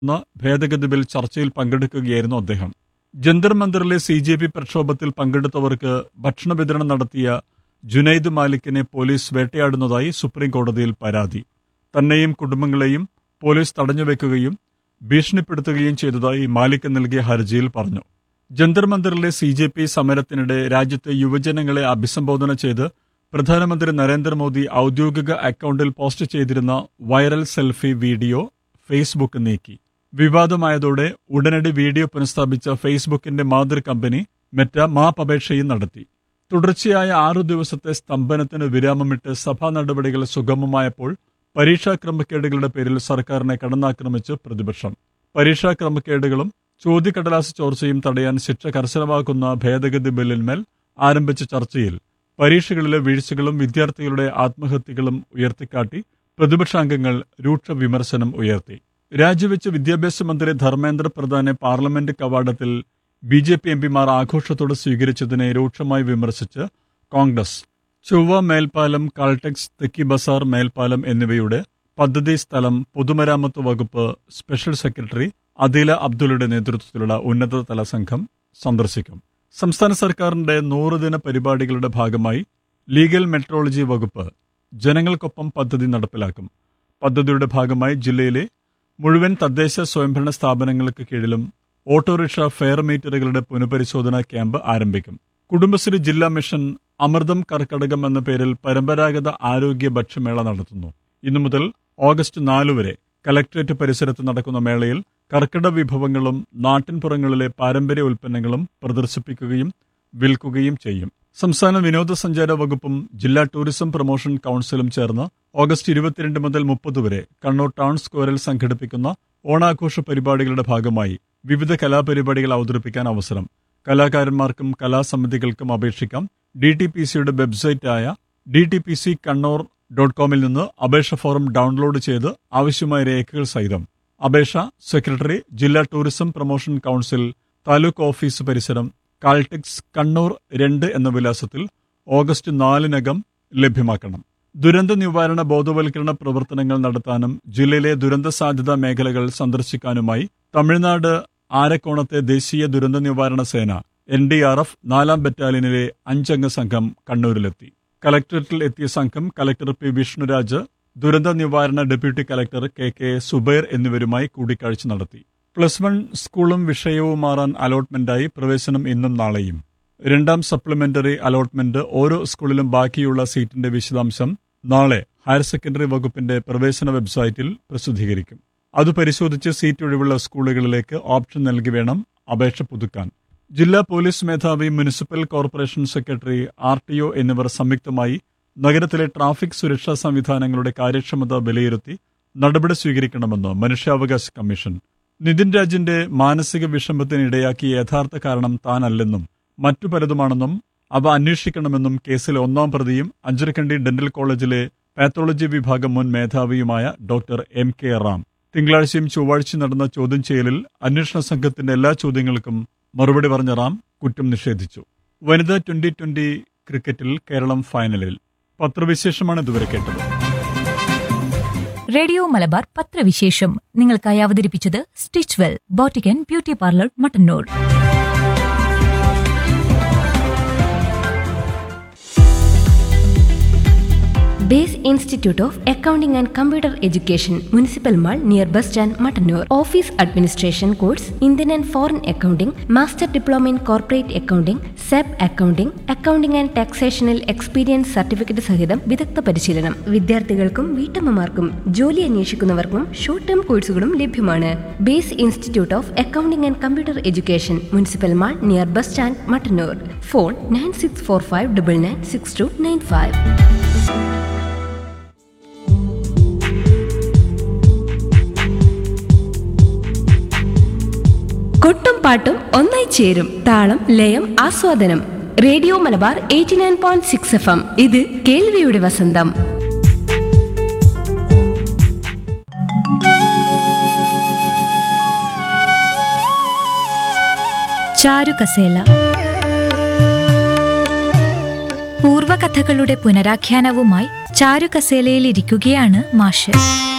എന്ന ഭേദഗതി ബിൽ ചർച്ചയിൽ പങ്കെടുക്കുകയായിരുന്നു അദ്ദേഹം ജന്തർ മന്ദിറിലെ സി ജെ പി പ്രക്ഷോഭത്തിൽ പങ്കെടുത്തവർക്ക് ഭക്ഷണ വിതരണം നടത്തിയ ജുനൈദ് മാലിക്കിനെ പോലീസ് വേട്ടയാടുന്നതായി സുപ്രീം കോടതിയിൽ പരാതി തന്നെയും കുടുംബങ്ങളെയും പോലീസ് തടഞ്ഞുവെക്കുകയും ഭീഷണിപ്പെടുത്തുകയും ചെയ്തതായി മാലിക് നൽകിയ ഹർജിയിൽ പറഞ്ഞു ജന്തർ മന്ദിറിലെ സി ജെ പി സമരത്തിനിടെ രാജ്യത്തെ യുവജനങ്ങളെ അഭിസംബോധന ചെയ്ത് പ്രധാനമന്ത്രി നരേന്ദ്രമോദി ഔദ്യോഗിക അക്കൗണ്ടിൽ പോസ്റ്റ് ചെയ്തിരുന്ന വൈറൽ സെൽഫി വീഡിയോ ഫേസ്ബുക്ക് നീക്കി വിവാദമായതോടെ ഉടനടി വീഡിയോ പുനഃസ്ഥാപിച്ച ഫേസ്ബുക്കിന്റെ മാതൃ കമ്പനി മെറ്റ മാപ്പപേക്ഷയും നടത്തി തുടർച്ചയായ ആറു ദിവസത്തെ സ്തംഭനത്തിന് വിരാമമിട്ട് സഭാ നടപടികൾ സുഗമമായപ്പോൾ പരീക്ഷാ ക്രമക്കേടുകളുടെ പേരിൽ സർക്കാരിനെ കടന്നാക്രമിച്ച് പ്രതിപക്ഷം പരീക്ഷാ ക്രമക്കേടുകളും ചോദ്യക്കടലാസ് ചോർച്ചയും തടയാൻ ശിക്ഷ കർശനമാക്കുന്ന ഭേദഗതി ബില്ലിന്മേൽ ആരംഭിച്ച ചർച്ചയിൽ പരീക്ഷകളിലെ വീഴ്ചകളും വിദ്യാർത്ഥികളുടെ ആത്മഹത്യകളും ഉയർത്തിക്കാട്ടി പ്രതിപക്ഷാംഗങ്ങൾ രൂക്ഷ വിമർശനം ഉയർത്തി രാജിവെച്ച വിദ്യാഭ്യാസ മന്ത്രി ധർമ്മേന്ദ്ര പ്രധാനെ പാർലമെന്റ് കവാടത്തിൽ ബി ജെ പി എംപിമാർ ആഘോഷത്തോടെ സ്വീകരിച്ചതിനെ രൂക്ഷമായി വിമർശിച്ച് കോൺഗ്രസ് ചൊവ്വ മേൽപ്പാലം കാൾടെക്സ് തെക്കി ബസാർ മേൽപ്പാലം എന്നിവയുടെ പദ്ധതി സ്ഥലം പൊതുമരാമത്ത് വകുപ്പ് സ്പെഷ്യൽ സെക്രട്ടറി അദീല അബ്ദുള്ളയുടെ നേതൃത്വത്തിലുള്ള ഉന്നതതല സംഘം സന്ദർശിക്കും സംസ്ഥാന സർക്കാരിന്റെ നൂറുദിന പരിപാടികളുടെ ഭാഗമായി ലീഗൽ മെട്രോളജി വകുപ്പ് ജനങ്ങൾക്കൊപ്പം പദ്ധതി നടപ്പിലാക്കും പദ്ധതിയുടെ ഭാഗമായി ജില്ലയിലെ മുഴുവൻ തദ്ദേശ സ്വയംഭരണ സ്ഥാപനങ്ങൾക്ക് കീഴിലും ഓട്ടോറിക്ഷ ഫെയർ മീറ്ററുകളുടെ പുനഃപരിശോധന ക്യാമ്പ് ആരംഭിക്കും കുടുംബശ്രീ ജില്ലാ മിഷൻ അമൃതം കർക്കടകം എന്ന പേരിൽ പരമ്പരാഗത ആരോഗ്യ ഭക്ഷ്യമേള നടത്തുന്നു ഇന്നു മുതൽ ഓഗസ്റ്റ് നാല് വരെ കലക്ട്രേറ്റ് പരിസരത്ത് നടക്കുന്ന മേളയിൽ കർക്കിടക വിഭവങ്ങളും നാട്ടിൻപുറങ്ങളിലെ പാരമ്പര്യ ഉൽപ്പന്നങ്ങളും പ്രദർശിപ്പിക്കുകയും വിൽക്കുകയും ചെയ്യും സംസ്ഥാന വിനോദസഞ്ചാര വകുപ്പും ജില്ലാ ടൂറിസം പ്രൊമോഷൻ കൌൺസിലും ചേർന്ന് ഓഗസ്റ്റ് ഇരുപത്തിരണ്ട് മുതൽ മുപ്പത് വരെ കണ്ണൂർ ടൗൺ സ്ക്വയറിൽ സംഘടിപ്പിക്കുന്ന ഓണാഘോഷ പരിപാടികളുടെ ഭാഗമായി വിവിധ കലാപരിപാടികൾ അവതരിപ്പിക്കാൻ അവസരം കലാകാരന്മാർക്കും കലാസമിതികൾക്കും അപേക്ഷിക്കാം ഡി ടി പി സിയുടെ വെബ്സൈറ്റായ D T P C Kannur dot കോമിൽ നിന്ന് അപേക്ഷ ഫോറം ഡൗൺലോഡ് ചെയ്ത് ആവശ്യമായ രേഖകൾ സഹിതം അപേക്ഷ സെക്രട്ടറി ജില്ലാ tourism promotion council taluk office പരിസരം കാൾടെക്സ് കണ്ണൂർ രണ്ട് എന്ന വിലാസത്തിൽ ഓഗസ്റ്റ് നാലിനകം ലഭ്യമാക്കണം ദുരന്ത നിവാരണ ബോധവൽക്കരണ പ്രവർത്തനങ്ങൾ നടത്താനും ജില്ലയിലെ ദുരന്ത സാധ്യതാ മേഖലകൾ സന്ദർശിക്കാനുമായി തമിഴ്നാട് ആരക്കോണത്തെ ദേശീയ ദുരന്ത നിവാരണ സേന എൻ ഡി ആർ എഫ് നാലാം ബറ്റാലിയനിലെ അഞ്ചംഗ സംഘം കണ്ണൂരിലെത്തി കലക്ടറേറ്റിൽ എത്തിയ സംഘം കലക്ടർ പി വിഷ്ണുരാജ് ദുരന്ത നിവാരണ deputy collector K K Zubair എന്നിവരുമായി കൂടിക്കാഴ്ച നടത്തി പ്ലസ് വൺ സ്കൂളും വിഷയവും മാറാൻ അലോട്ട്മെന്റായി പ്രവേശനം ഇന്നും നാളെയും രണ്ടാം സപ്ലിമെന്ററി അലോട്ട്മെന്റ് ഓരോ സ്കൂളിലും ബാക്കിയുള്ള സീറ്റിന്റെ വിശദാംശം നാളെ ഹയർ സെക്കൻഡറി വകുപ്പിന്റെ പ്രവേശന വെബ്സൈറ്റിൽ പ്രസിദ്ധീകരിക്കും അത് പരിശോധിച്ച് സീറ്റ് ഒഴിവുള്ള സ്കൂളുകളിലേക്ക് ഓപ്ഷൻ നൽകി വേണം അപേക്ഷ പുതുക്കാൻ ജില്ലാ പോലീസ് മേധാവി municipal corporation secretary R T O എന്നിവർ സംയുക്തമായി നഗരത്തിലെ ട്രാഫിക് സുരക്ഷാ സംവിധാനങ്ങളുടെ കാര്യക്ഷമത വിലയിരുത്തി നടപടി സ്വീകരിക്കണമെന്ന് മനുഷ്യാവകാശ കമ്മീഷൻ നിതിൻ രാജിന്റെ മാനസിക വിഷമത്തിന് ഇടയാക്കിയ യഥാർത്ഥ കാരണം താനല്ലെന്നും മറ്റു പലതുമാണെന്നും അവ അന്വേഷിക്കണമെന്നും കേസിലെ ഒന്നാം പ്രതിയും അഞ്ചരക്കണ്ടി ഡെന്റൽ കോളേജിലെ പാത്തോളജി വിഭാഗം മുൻ മേധാവിയുമായ ഡോക്ടർ എം കെ റാം തിങ്കളാഴ്ചയും ചൊവ്വാഴ്ചയും നടന്ന ചോദ്യം ചെയ്യലിൽ അന്വേഷണ സംഘത്തിന്റെ എല്ലാ ചോദ്യങ്ങൾക്കും മറുപടി പറഞ്ഞ റാം കുറ്റം നിഷേധിച്ചു വനിതാ ട്വന്റി ട്വന്റി ക്രിക്കറ്റിൽ കേരളം ഫൈനലിൽ പത്രവിശേഷമാണ് ഇതുവരെ കേട്ടത് റേഡിയോ മലബാർ പത്രവിശേഷം നിങ്ങൾക്കായി അവതരിപ്പിച്ചത് stitch well boutique beauty parlour Mattannur base institute of accounting and computer education municipal mall near bus stand Mattannur office administration course Indian and foreign accounting master diploma in corporate accounting സെബ് accounting accounting and ടാക്സേഷനിൽ experience certificate സഹിതം വിദഗ്ധ പരിശീലനം വിദ്യാർത്ഥികൾക്കും വീട്ടമ്മമാർക്കും ജോലി അന്വേഷിക്കുന്നവർക്കും short term കോഴ്സുകളും ലഭ്യമാണ് base institute of accounting and computer education municipal mall near bus stand Mattannur phone nine six four five double nine six two nine five കൊട്ടും പാട്ടും ഒന്നായി ചേരും താളം ലയം ആസ്വാദനം radio Malabar eighty nine point six F M ഇത് കേൾവിയുടെ വസന്തം ചാരുകസേല പൂർവകഥകളുടെ പുനരാഖ്യാനവുമായി ചാരുകസേലയിൽ ഇരിക്കുകയാണ് മാഷ്